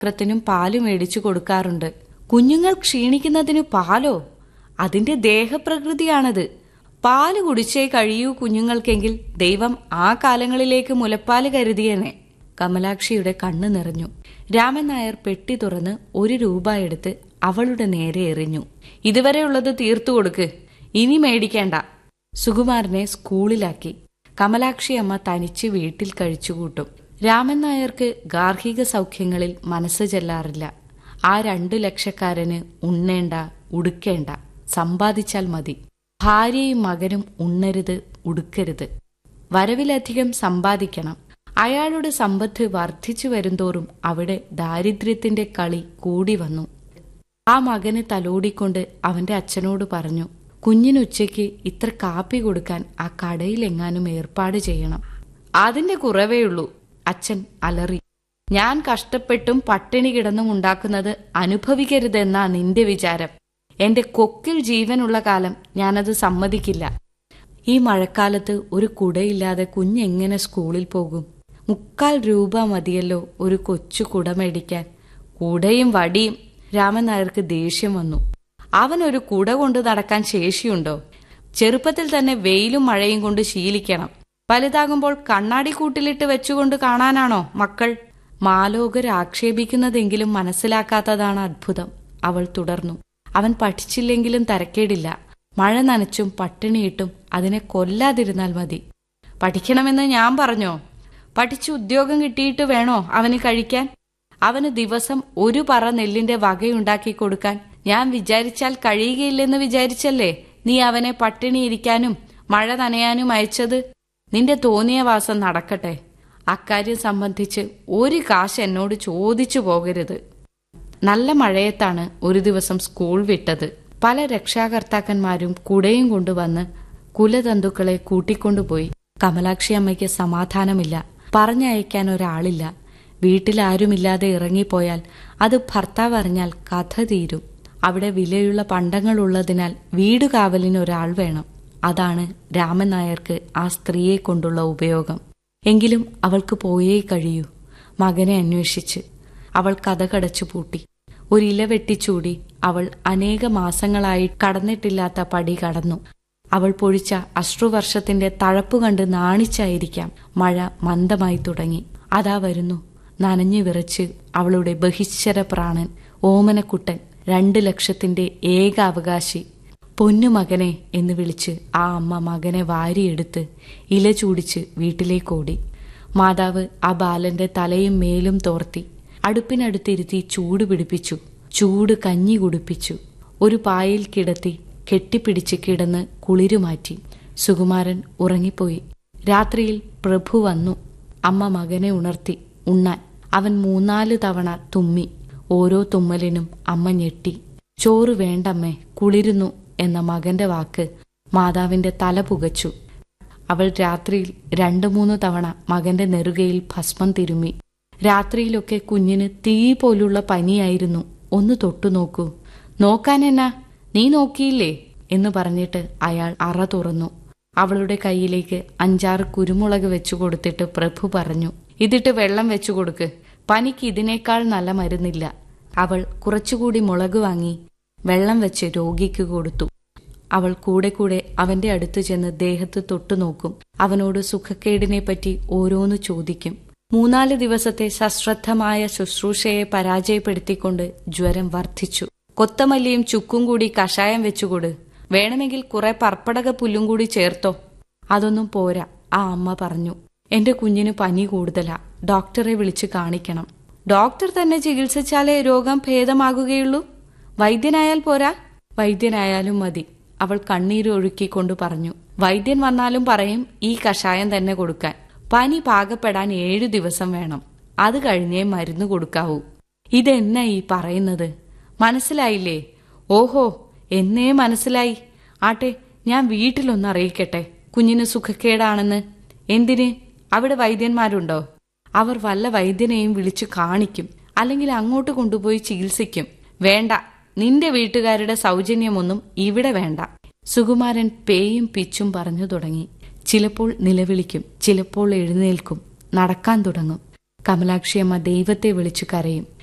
ത്തിനും പാല് മേടിച്ചു കൊടുക്കാറുണ്ട് കുഞ്ഞുങ്ങൾ ക്ഷീണിക്കുന്നതിന് പാലോ അതിന്റെ ദേഹപ്രകൃതിയാണത് പാല് കുടിച്ചേ കഴിയൂ കുഞ്ഞുങ്ങൾക്കെങ്കിൽ ദൈവം ആ കാലങ്ങളിലേക്ക് മുലപ്പാല് കരുതിയേനെ കമലാക്ഷിയുടെ കണ്ണു നിറഞ്ഞു രാമൻ നായർ പെട്ടി തുറന്ന് ഒരു രൂപ എടുത്ത് അവളുടെ നേരെ എറിഞ്ഞു ഇതുവരെയുള്ളത് തീർത്തു കൊടുക്ക് ഇനി മേടിക്കേണ്ട സുകുമാരനെ സ്കൂളിലാക്കി കമലാക്ഷി അമ്മ തനിച്ച് വീട്ടിൽ കഴിച്ചുകൂട്ടും രാമൻ നായർക്ക് ഗാർഹിക സൗഖ്യങ്ങളിൽ മനസ്സ് ചെല്ലാറില്ല ആ രണ്ടു ലക്ഷക്കാരന് ഉണ്ണേണ്ട ഉടുക്കേണ്ട സമ്പാദിച്ചാൽ മതി ഭാര്യയും മകനും ഉണ്ണരുത് ഉടുക്കരുത് വരവിലധികം സമ്പാദിക്കണം അയാളുടെ സമ്പത്ത് വർദ്ധിച്ചു വരുംതോറും അവിടെ ദാരിദ്ര്യത്തിന്റെ കളി കൂടി വന്നു ആ മകനെ തലോടിക്കൊണ്ട് അവന്റെ അച്ഛനോട് പറഞ്ഞു കുഞ്ഞിനുച്ചയ്ക്ക് ഇത്ര കാപ്പി കൊടുക്കാൻ ആ കടയിലെങ്ങാനും ഏർപ്പാട് ചെയ്യണം അതിന്റെ കുറവേയുള്ളൂ അച്ഛൻ അലറി ഞാൻ കഷ്ടപ്പെട്ടും പട്ടിണി കിടന്നും ഉണ്ടാക്കുന്നത് അനുഭവിക്കരുതെന്നാ നിന്റെ വിചാരം എന്റെ കൊക്കിൽ ജീവനുള്ള കാലം ഞാനത് സമ്മതിക്കില്ല ഈ മഴക്കാലത്ത് ഒരു കുടയില്ലാതെ കുഞ്ഞെങ്ങനെ സ്കൂളിൽ പോകും മുക്കാൽ രൂപ മതിയല്ലോ ഒരു കൊച്ചു കുട മേടിക്കാൻ കുടയും വടിയും രാമൻ നായർക്ക് ദേഷ്യം വന്നു അവൻ ഒരു കുട കൊണ്ട് നടക്കാൻ ശേഷിയുണ്ടോ ചെറുപ്പത്തിൽ തന്നെ വെയിലും മഴയും കൊണ്ട് ശീലിക്കണം വലുതാകുമ്പോൾ കണ്ണാടി കൂട്ടിലിട്ട് വെച്ചുകൊണ്ട് കാണാനാണോ മക്കൾ മാലോകർ ആക്ഷേപിക്കുന്നതെങ്കിലും മനസ്സിലാക്കാത്തതാണ് അത്ഭുതം അവൾ തുടർന്നു അവൻ പഠിച്ചില്ലെങ്കിലും തരക്കേടില്ല മഴ നനച്ചും പട്ടിണിയിട്ടും അതിനെ കൊല്ലാതിരുന്നാൽ മതി പഠിക്കണമെന്ന് ഞാൻ പറഞ്ഞോ പഠിച്ച് ഉദ്യോഗം കിട്ടിയിട്ട് വേണോ അവന് കഴിക്കാൻ അവന് ദിവസം ഒരു പറ നെല്ലിന്റെ വകയുണ്ടാക്കി കൊടുക്കാൻ ഞാൻ വിചാരിച്ചാൽ കഴിയുകയില്ലെന്ന് വിചാരിച്ചല്ലേ നീ അവനെ പട്ടിണിയിരിക്കാനും മഴ നനയാനും അയച്ചത് നിന്റെ തോന്നിയ വാസം നടക്കട്ടെ അക്കാര്യം സംബന്ധിച്ച് ഒരു കാശ് എന്നോട് ചോദിച്ചു പോകരുത് നല്ല മഴയത്താണ് ഒരു ദിവസം സ്കൂൾ വിട്ടത് പല രക്ഷാകർത്താക്കന്മാരും കുടയും കൊണ്ടുവന്ന് കുലതന്തുക്കളെ കൂട്ടിക്കൊണ്ടുപോയി കമലാക്ഷി അമ്മയ്ക്ക് സമാധാനമില്ല പറഞ്ഞയക്കാൻ ഒരാളില്ല വീട്ടിലാരുമില്ലാതെ ഇറങ്ങിപ്പോയാൽ അത് ഭർത്താവ് അറിഞ്ഞാൽ കഥ തീരും അവിടെ വിലയുള്ള പണ്ടങ്ങളുള്ളതിനാൽ വീട് കാവലിന് ഒരാൾ വേണം അതാണ് രാമൻ നായർക്ക് ആ സ്ത്രീയെ കൊണ്ടുള്ള ഉപയോഗം എങ്കിലും അവൾക്ക് പോയേ കഴിയൂ മകനെ അന്വേഷിച്ച് അവൾ കഥകടച്ചു പൂട്ടി ഒരില വെട്ടിച്ചൂടി അവൾ അനേക മാസങ്ങളായി കടന്നിട്ടില്ലാത്ത പടി കടന്നു അവൾ പൊഴിച്ച അശ്രുവർഷത്തിന്റെ തഴപ്പു കണ്ട് നാണിച്ചായിരിക്കാം മഴ മന്ദമായി തുടങ്ങി അതാ വരുന്നു നനഞ്ഞു വിറച്ച് അവളുടെ ബഹിശ്വര പ്രാണൻ ഓമനക്കുട്ടൻ രണ്ട് ലക്ഷത്തിന്റെ ഏക അവകാശി പൊന്നുമകനെ എന്ന് വിളിച്ച് ആ അമ്മ മകനെ വാരിയെടുത്ത് ഇല ചൂടിച്ച് വീട്ടിലേക്കോടി മാതാവ് ആ ബാലന്റെ തലയും മേലും തോർത്തി അടുപ്പിനടുത്തിരുത്തി ചൂട് പിടിപ്പിച്ചു ചൂട് കഞ്ഞി കുടിപ്പിച്ചു ഒരു പായിൽ കിടത്തി കെട്ടിപ്പിടിച്ച് കിടന്ന് കുളിരുമാറ്റി സുകുമാരൻ ഉറങ്ങിപ്പോയി രാത്രിയിൽ പ്രഭു വന്നു അമ്മ മകനെ ഉണർത്തി ഉണ്ണാൻ അവൻ മൂന്നാല് തവണ തുമ്മി ഓരോ തുമ്മലിനും അമ്മ ഞെട്ടി ചോറ് വേണ്ടമ്മേ കുളിരുന്നു എന്ന മകന്റെ വാക്ക് മാതാവിന്റെ തല പുകച്ചു അവൾ രാത്രിയിൽ രണ്ടു മൂന്ന് തവണ മകന്റെ നെറുകയിൽ ഭസ്മം തിരുമ്മി രാത്രിയിലൊക്കെ കുഞ്ഞിന് തീ പോലുള്ള പനിയായിരുന്നു ഒന്ന് തൊട്ടു നോക്കൂ നോക്കാനെന്നാ നീ നോക്കിയില്ലേ എന്ന് പറഞ്ഞിട്ട് അയാൾ അറ തുറന്നു അവളുടെ കയ്യിലേക്ക് അഞ്ചാറ് കുരുമുളക് വെച്ചു കൊടുത്തിട്ട് പ്രഭു പറഞ്ഞു ഇതിട്ട് വെള്ളം വെച്ചു കൊടുക്ക് പനിക്ക് ഇതിനേക്കാൾ നല്ല മരുന്നില്ല അവൾ കുറച്ചുകൂടി മുളക് വാങ്ങി വെള്ളം വെച്ച് രോഗിക്ക് കൊടുത്തു അവൾ കൂടെ കൂടെ അവന്റെ അടുത്ത് ചെന്ന് ദേഹത്ത് തൊട്ടുനോക്കും അവനോട് സുഖക്കേടിനെപ്പറ്റി ഓരോന്ന് ചോദിക്കും മൂന്നാല് ദിവസത്തെ സശ്രദ്ധമായ ശുശ്രൂഷയെ പരാജയപ്പെടുത്തിക്കൊണ്ട് ജ്വരം വർദ്ധിച്ചു കൊത്തമല്ലിയും ചുക്കും കൂടി കഷായം വെച്ചുകൊട് വേണമെങ്കിൽ കുറെ പർപ്പടക പുല്ലും കൂടി ചേർത്തോ അതൊന്നും പോരാ ആ അമ്മ പറഞ്ഞു എന്റെ കുഞ്ഞിന് പനി കൂടുതലാ ഡോക്ടറെ വിളിച്ച് കാണിക്കണം ഡോക്ടർ തന്നെ ചികിത്സിച്ചാലേ രോഗം ഭേദമാകുകയുള്ളൂ വൈദ്യനായാൽ പോരാ വൈദ്യനായാലും മതി അവൾ കണ്ണീരൊഴുക്കിക്കൊണ്ട് പറഞ്ഞു വൈദ്യൻ വന്നാലും പറയും ഈ കഷായം തന്നെ കൊടുക്കാൻ പനി പാകപ്പെടാൻ ഏഴു ദിവസം വേണം അത് കഴിഞ്ഞേ മരുന്ന് കൊടുക്കാവൂ ഇതെന്നാ ഈ പറയുന്നത് മനസ്സിലായില്ലേ ഓഹോ എന്നേ മനസ്സിലായി ആട്ടെ ഞാൻ വീട്ടിലൊന്ന് അറിയിക്കട്ടെ കുഞ്ഞിന് സുഖക്കേടാണെന്ന് എന്തിന് അവിടെ വൈദ്യന്മാരുണ്ടോ അവർ വല്ല വൈദ്യനെയും വിളിച്ചു കാണിക്കും അല്ലെങ്കിൽ അങ്ങോട്ട് കൊണ്ടുപോയി ചികിത്സിക്കും വേണ്ട നിന്റെ വീട്ടുകാരുടെ സൗജന്യമൊന്നും ഇവിടെ വേണ്ട സുകുമാരൻ പേയും പിച്ചും പറഞ്ഞു തുടങ്ങി ചിലപ്പോൾ നിലവിളിക്കും ചിലപ്പോൾ എഴുന്നേൽക്കും നടക്കാൻ തുടങ്ങും കമലാക്ഷിയമ്മ ദൈവത്തെ വിളിച്ചു കരയും